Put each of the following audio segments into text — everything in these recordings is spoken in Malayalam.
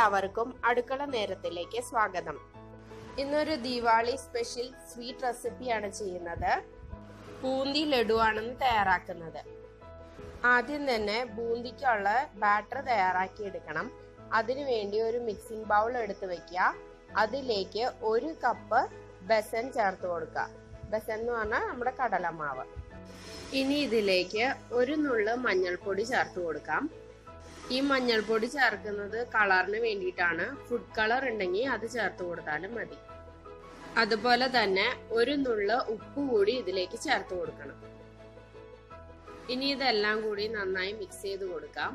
എല്ലാവർക്കും അടുക്കള നേരത്തിലേക്ക് സ്വാഗതം ഇന്നൊരു ദീപാവലി സ്പെഷ്യൽ സ്വീറ്റ് റെസിപ്പിയാണ് ചെയ്യുന്നത് ബൂന്തി ലഡുവാണെന്ന് തയ്യാറാക്കുന്നത് ആദ്യം തന്നെ ബൂന്തിക്കുള്ള ബാറ്റർ തയ്യാറാക്കി എടുക്കണം അതിനു വേണ്ടി ഒരു മിക്സിംഗ് ബൗൾ എടുത്ത് വെക്കുക അതിലേക്ക് ഒരു കപ്പ് ബെസൻ ചേർത്ത് കൊടുക്കുക ബെസൻ എന്ന് പറഞ്ഞാൽ നമ്മുടെ കടലമാവ് ഇനി ഇതിലേക്ക് ഒരു നുള്ള് മഞ്ഞൾപ്പൊടി ചേർത്ത് കൊടുക്കാം ഈ മഞ്ഞൾപ്പൊടി ചേർക്കുന്നത് കളറിന് വേണ്ടിയിട്ടാണ് ഫുഡ് കളർ ഉണ്ടെങ്കിൽ അത് ചേർത്ത് കൊടുത്താലും മതി അതുപോലെ തന്നെ ഒരു നുള്ള് ഉപ്പ് കൂടി ഇതിലേക്ക് ചേർത്ത് കൊടുക്കണം ഇനി ഇതെല്ലാം കൂടി നന്നായി മിക്സ് ചെയ്ത് കൊടുക്കാം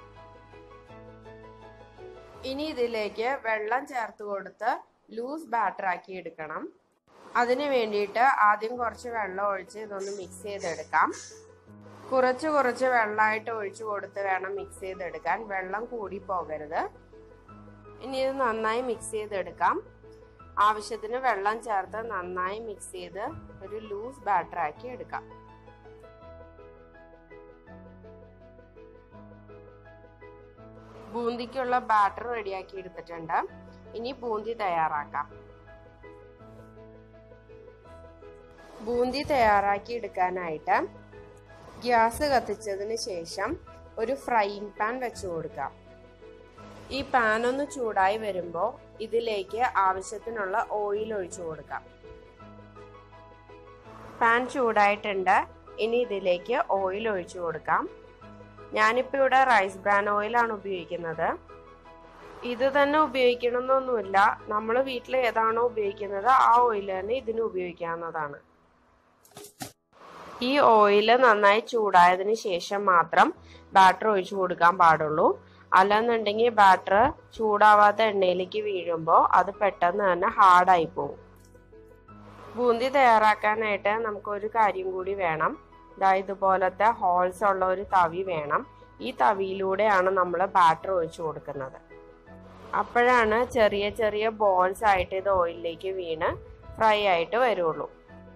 ഇനി ഇതിലേക്ക് വെള്ളം ചേർത്ത് കൊടുത്ത് ലൂസ് ബാറ്റർ ആക്കി എടുക്കണം അതിന് വേണ്ടിയിട്ട് ആദ്യം കുറച്ച് വെള്ളം ഒഴിച്ച് ഇതൊന്ന് മിക്സ് ചെയ്തെടുക്കാം കുറച്ച് കുറച്ച് വെള്ളമായിട്ട് ഒഴിച്ചു കൊടുത്ത് വേണം മിക്സ് ചെയ്തെടുക്കാൻ വെള്ളം കൂടി പോകരുത് ഇനി ഇത് നന്നായി മിക്സ് ചെയ്തെടുക്കാം ആവശ്യത്തിന് വെള്ളം ചേർത്ത് നന്നായി മിക്സ് ചെയ്ത് ഒരു ലൂസ് ബാറ്റർ ആക്കി എടുക്കാം ബൂന്തിക്കുള്ള ബാറ്റർ റെഡിയാക്കി എടുത്തിട്ടുണ്ട് ഇനി ബൂന്തി തയ്യാറാക്കാം ബൂന്തി തയ്യാറാക്കി എടുക്കാനായിട്ട് ഗ്യാസ് കത്തിച്ചതിന് ശേഷം ഒരു ഫ്രൈയിങ് പാൻ വെച്ചു കൊടുക്കാം ഈ പാൻ ഒന്ന് ചൂടായി വരുമ്പോൾ ഇതിലേക്ക് ആവശ്യത്തിനുള്ള ഓയിൽ ഒഴിച്ചു കൊടുക്കാം പാൻ ചൂടായിട്ടുണ്ട് ഇനി ഇതിലേക്ക് ഓയിൽ ഒഴിച്ചു കൊടുക്കാം ഞാനിപ്പോൾ ഇവിടെ റൈസ് ബ്രാൻ ഓയിലാണ് ഉപയോഗിക്കുന്നത് ഇത് തന്നെ ഉപയോഗിക്കണമെന്നൊന്നുമില്ല നമ്മൾ വീട്ടിൽ ഏതാണോ ഉപയോഗിക്കുന്നത് ആ ഓയിൽ തന്നെ ഇതിന് ഉപയോഗിക്കാവുന്നതാണ് ഈ ഓയിൽ നന്നായി ചൂടായതിന് ശേഷം മാത്രം ബാറ്റർ ഒഴിച്ചു കൊടുക്കാൻ പാടുള്ളൂ അല്ലെന്നുണ്ടെങ്കിൽ ബാറ്റർ ചൂടാവാത്ത എണ്ണയിലേക്ക് വീഴുമ്പോൾ അത് പെട്ടെന്ന് തന്നെ ഹാർഡായി പോകും ബൂന്തി തയ്യാറാക്കാനായിട്ട് നമുക്ക് ഒരു കാര്യം കൂടി വേണം ഇതാ ഇതുപോലത്തെ ഹോൾസ് ഉള്ള ഒരു തവി വേണം ഈ തവിയിലൂടെയാണ് നമ്മൾ ബാറ്റർ ഒഴിച്ചു കൊടുക്കുന്നത് അപ്പോഴാണ് ചെറിയ ചെറിയ ബോൾസ് ആയിട്ട് ഇത് ഓയിലിലേക്ക് വീണ് ഫ്രൈ ആയിട്ട് വരുള്ളൂ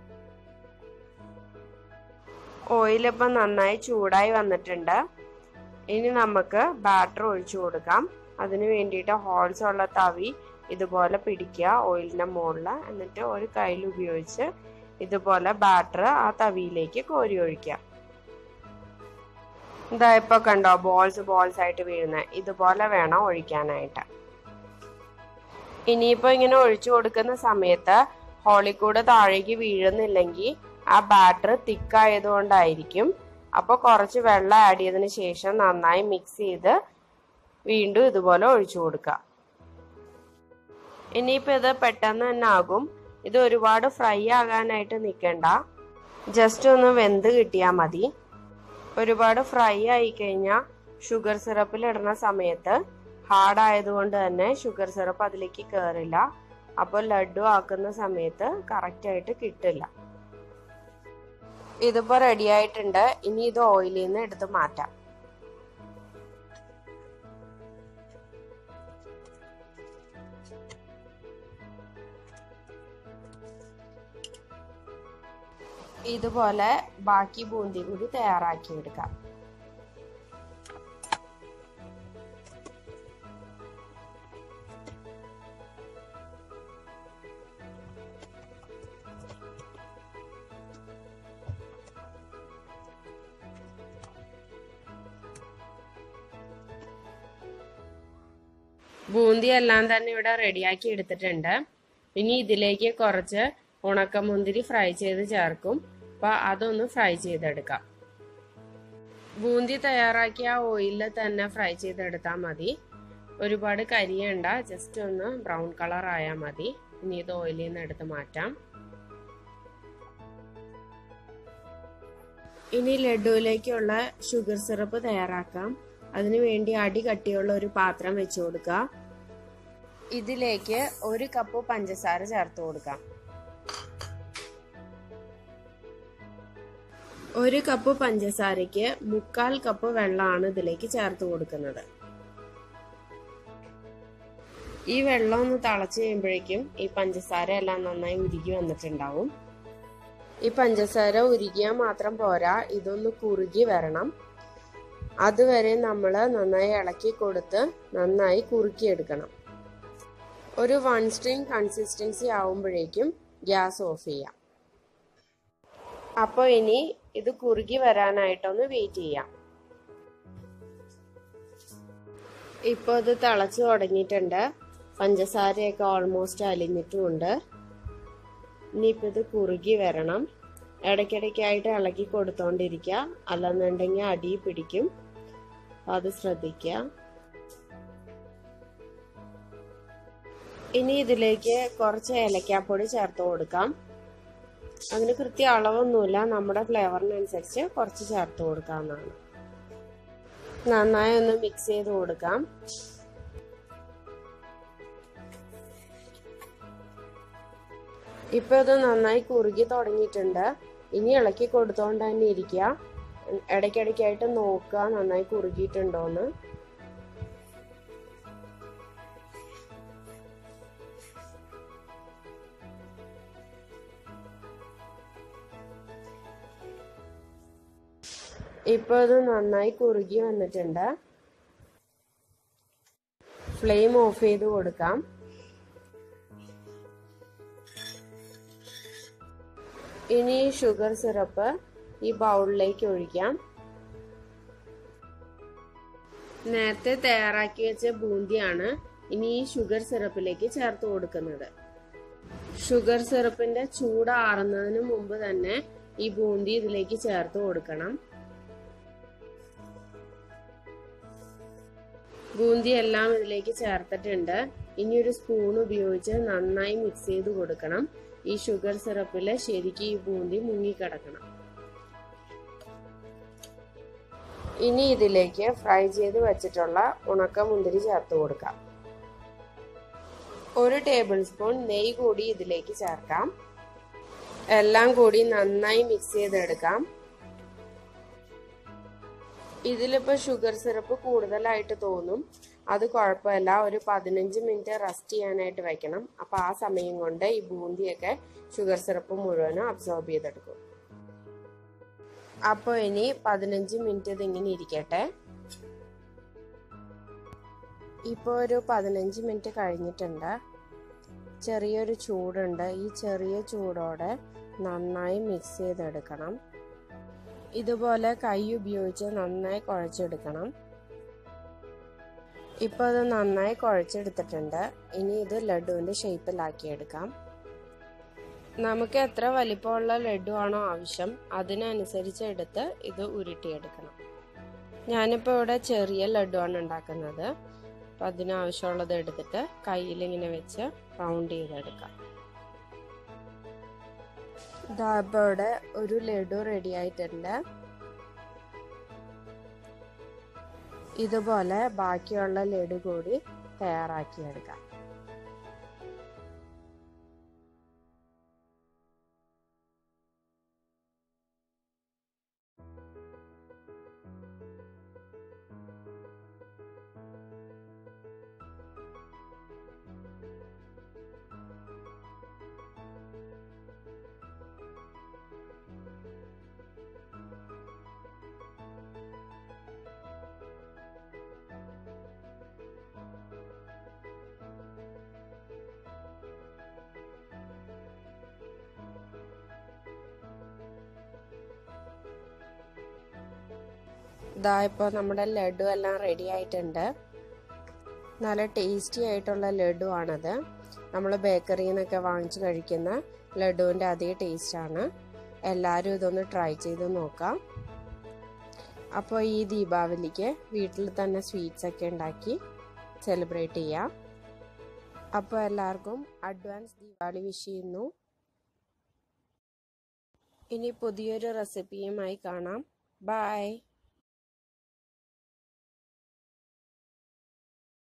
ഓയിൽ ഇപ്പം നന്നായി ചൂടായി വന്നിട്ടുണ്ട് ഇനി നമുക്ക് ബാറ്റർ ഒഴിച്ചു കൊടുക്കാം അതിന് വേണ്ടിയിട്ട് ഹോൾസ് ഉള്ള തവി ഇതുപോലെ പിടിക്കുക ഓയിലിന്റെ മുകളിൽ എന്നിട്ട് ഒരു കയ്യിൽ ഉപയോഗിച്ച് ഇതുപോലെ ബാറ്റർ ആ തവിയിലേക്ക് കോരി ഒഴിക്കുക ഇതാ ഇപ്പൊ കണ്ടോ ബോൾസ് ബോൾസ് ആയിട്ട് വീഴുന്നത് ഇതുപോലെ വേണം ഒഴിക്കാനായിട്ട് ഇനിയിപ്പോ ഇങ്ങനെ ഒഴിച്ചു കൊടുക്കുന്ന സമയത്ത് ഹോളിക്കൂട് താഴേക്ക് വീഴുന്നില്ലെങ്കിൽ ആ ബാറ്റർ തിക്കായതുകൊണ്ടായിരിക്കും അപ്പോൾ കുറച്ച് വെള്ളം ആഡ് ചെയ്തതിന് ശേഷം നന്നായി മിക്സ് ചെയ്ത് വീണ്ടും ഇതുപോലെ ഒഴിച്ചു കൊടുക്കുക ഇനിയിപ്പോൾ ഇത് പെട്ടെന്ന് തന്നെ ആകും ഇത് ഒരുപാട് ഫ്രൈ ആകാനായിട്ട് നിൽക്കണ്ട ജസ്റ്റ് ഒന്ന് വെന്ത് കിട്ടിയാൽ മതി ഒരുപാട് ഫ്രൈ ആയി കഴിഞ്ഞാൽ ഷുഗർ സിറപ്പിൽ ഇടുന്ന സമയത്ത് ഹാർഡ് ആയതുകൊണ്ട് തന്നെ ഷുഗർ സിറപ്പ് അതിലേക്ക് കയറില്ല അപ്പോൾ ലഡു ആക്കുന്ന സമയത്ത് കറക്റ്റായിട്ട് കിട്ടില്ല ഇതിപ്പോ റെഡി ആയിട്ടുണ്ട് ഇനി ഇത് ഓയിലിൽ നിന്ന് എടുത്ത് മാറ്റാം ഇതുപോലെ ബാക്കി ബൂന്തി കൂടി തയ്യാറാക്കി എടുക്കാം ബൂന്തി എല്ലാം തന്നെ ഇവിടെ റെഡിയാക്കി എടുത്തിട്ടുണ്ട് ഇനി ഇതിലേക്ക് കുറച്ച് ഉണക്കമുന്തിരി ഫ്രൈ ചെയ്ത് ചേർക്കും അപ്പൊ അതൊന്ന് ഫ്രൈ ചെയ്തെടുക്കാം ബൂന്തി തയ്യാറാക്കിയ ആ ഓയിലിൽ തന്നെ ഫ്രൈ ചെയ്തെടുത്താൽ മതി ഒരുപാട് കരിയണ്ട ജസ്റ്റ് ഒന്ന് ബ്രൗൺ കളർ ആയാൽ മതി ഇനി ഇത് ഓയിലിൽ നിന്ന് എടുത്ത് മാറ്റാം ഇനി ലഡുവിലേക്കുള്ള ഷുഗർ സിറപ്പ് തയ്യാറാക്കാം അതിനു വേണ്ടി അടി കട്ടിയുള്ള ഒരു പാത്രം വെച്ചു കൊടുക്കുക ഇതിലേക്ക് ഒരു കപ്പ് പഞ്ചസാര ചേർത്ത് കൊടുക്കാം ഒരു കപ്പ് പഞ്ചസാരയ്ക്ക് മുക്കാൽ കപ്പ് വെള്ളമാണ് ഇതിലേക്ക് ചേർത്ത് കൊടുക്കുന്നത് ഈ വെള്ളം ഒന്ന് തിളച്ച് കഴിയുമ്പോഴേക്കും ഈ പഞ്ചസാര എല്ലാം നന്നായി ഉരുകി വന്നിട്ടുണ്ടാവും ഈ പഞ്ചസാര ഉരുകിയാൽ മാത്രം പോരാ ഇതൊന്ന് കുറുകി വരണം അതുവരെ നമ്മൾ നന്നായി ഇളക്കി കൊടുത്ത് നന്നായി കുറുക്കിയെടുക്കണം ഒരു വൺ സ്ട്രീം കൺസിസ്റ്റൻസി ആവുമ്പോഴേക്കും ഗ്യാസ് ഓഫ് ചെയ്യാം അപ്പോൾ ഇനി ഇത് കുറുകി വരാനായിട്ടൊന്ന് വെയിറ്റ് ചെയ്യാം ഇപ്പോൾ ഇത് തിളച്ച് തുടങ്ങിയിട്ടുണ്ട് പഞ്ചസാരയൊക്കെ ഓൾമോസ്റ്റ് അലിഞ്ഞിട്ടുമുണ്ട് ഇനിയിപ്പോൾ ഇത് കുറുകി വരണം ഇടയ്ക്കിടയ്ക്കായിട്ട് ഇളക്കി കൊടുത്തോണ്ടിരിക്കുക അല്ലെന്നുണ്ടെങ്കിൽ അടി പിടിക്കും അത് ശ്രദ്ധിക്കുക ഇനി ഇതിലേക്ക് കുറച്ച് ഏലക്കാപ്പൊടി ചേർത്ത് കൊടുക്കാം അതിന് കൃത്യ അളവൊന്നുമില്ല നമ്മുടെ ഫ്ലേവറിനനുസരിച്ച് കുറച്ച് ചേർത്ത് കൊടുക്കാവുന്നതാണ് നന്നായി ഒന്ന് മിക്സ് ചെയ്ത് കൊടുക്കാം ഇപ്പൊ ഇത് നന്നായി കുറുകി തുടങ്ങിയിട്ടുണ്ട് ഇനി ഇളക്കി കൊടുത്തോണ്ട് തന്നെ ഇരിക്കുക ഇടയ്ക്കിടയ്ക്കായിട്ട് നോക്കുക നന്നായി കുറുകിയിട്ടുണ്ടോന്ന് ഇപ്പൊ ഇത് നന്നായി കുറുകി വന്നിട്ടുണ്ട് ഫ്ലെയിം ഓഫ് ചെയ്ത് കൊടുക്കാം ഇനി ഷുഗർ സിറപ്പ് ഈ ബൗളിലേക്ക് ഒഴിക്കാം നേരത്തെ തയ്യാറാക്കി വെച്ച ബൂന്തിയാണ് ഇനി ഈ ഷുഗർ സിറപ്പിലേക്ക് ചേർത്ത് കൊടുക്കുന്നത് ഷുഗർ സിറപ്പിന്റെ ചൂട് ആറുന്നതിന് മുമ്പ് തന്നെ ഈ ബൂന്തി ഇതിലേക്ക് ചേർത്ത് കൊടുക്കണം ബൂന്തി എല്ലാം ഇതിലേക്ക് ചേർത്തിട്ടുണ്ട് ഇനി ഒരു സ്പൂൺ ഉപയോഗിച്ച് നന്നായി മിക്സ് ചെയ്ത് കൊടുക്കണം ഈ ഷുഗർ സിറപ്പിൽ ശരിക്കും ഈ ബൂന്തി മുങ്ങിക്കിടക്കണം ഇനി ഇതിലേക്ക് ഫ്രൈ ചെയ്ത് വെച്ചിട്ടുള്ള ഉണക്ക മുന്തിരി ചേർത്ത് കൊടുക്കാം ഒരു ടേബിൾ സ്പൂൺ നെയ്യ് കൂടി ഇതിലേക്ക് ചേർക്കാം എല്ലാം കൂടി നന്നായി മിക്സ് ചെയ്തെടുക്കാം ഇതിലിപ്പോൾ ഷുഗർ സിറപ്പ് കൂടുതലായിട്ട് തോന്നും അത് കുഴപ്പമില്ല ഒരു പതിനഞ്ച് മിനിറ്റ് റെസ്റ്റ് ചെയ്യാനായിട്ട് വെക്കണം അപ്പോൾ ആ സമയം കൊണ്ട് ഈ ബൂന്തിയൊക്കെ ഷുഗർ സിറപ്പ് മുഴുവനും അബ്സോർബ് ചെയ്തെടുക്കും അപ്പോൾ ഇനി പതിനഞ്ച് മിനിറ്റ് ഇതിങ്ങനെ ഇരിക്കട്ടെ ഇപ്പോൾ ഒരു പതിനഞ്ച് മിനിറ്റ് കഴിഞ്ഞിട്ടുണ്ട് ചെറിയൊരു ചൂടുണ്ട് ഈ ചെറിയ ചൂടോടെ നന്നായി മിക്സ് ചെയ്തെടുക്കണം ഇതുപോലെ കൈ ഉപയോഗിച്ച് നന്നായി കുഴച്ചെടുക്കണം ഇപ്പോൾ അത് നന്നായി കുഴച്ചെടുത്തിട്ടുണ്ട് ഇനി ഇത് ലഡുവിൻ്റെ ഷേപ്പിലാക്കിയെടുക്കാം നമുക്ക് എത്ര വലിപ്പമുള്ള ലഡു ആണോ ആവശ്യം അതിനനുസരിച്ച് എടുത്ത് ഇത് ഉരുട്ടിയെടുക്കണം ഞാനിപ്പോൾ ഇവിടെ ചെറിയ ലഡു ആണ് ഉണ്ടാക്കുന്നത് അപ്പം അതിനാവശ്യമുള്ളത് എടുത്തിട്ട് കയ്യിൽ ഇങ്ങനെ വെച്ച് റൗണ്ട് ചെയ്തെടുക്കാം ഇതാപ്പോൾ ഇവിടെ ഒരു ലഡു റെഡി ആയിട്ടുണ്ട് ഇതുപോലെ ബാക്കിയുള്ള ലഡു കൂടി തയ്യാറാക്കിയെടുക്കാം ഇതാ ഇപ്പോൾ നമ്മുടെ ലഡു എല്ലാം റെഡി ആയിട്ടുണ്ട് നല്ല ടേസ്റ്റി ആയിട്ടുള്ള ലഡു ആണത് നമ്മൾ ബേക്കറിയിൽ നിന്നൊക്കെ വാങ്ങിച്ച് കഴിക്കുന്ന ലഡുവിൻ്റെ അതേ ടേസ്റ്റാണ് എല്ലാവരും ഇതൊന്ന് ട്രൈ ചെയ്ത് നോക്കാം അപ്പോൾ ഈ ദീപാവലിക്ക് വീട്ടിൽ തന്നെ സ്വീറ്റ്സ് ഒക്കെ ഉണ്ടാക്കി സെലിബ്രേറ്റ് ചെയ്യാം അപ്പോൾ എല്ലാവർക്കും അഡ്വാൻസ് ദീപാവലി വിഷ് ചെയ്യുന്നു ഇനി പുതിയൊരു റെസിപ്പിയുമായി കാണാം ബൈ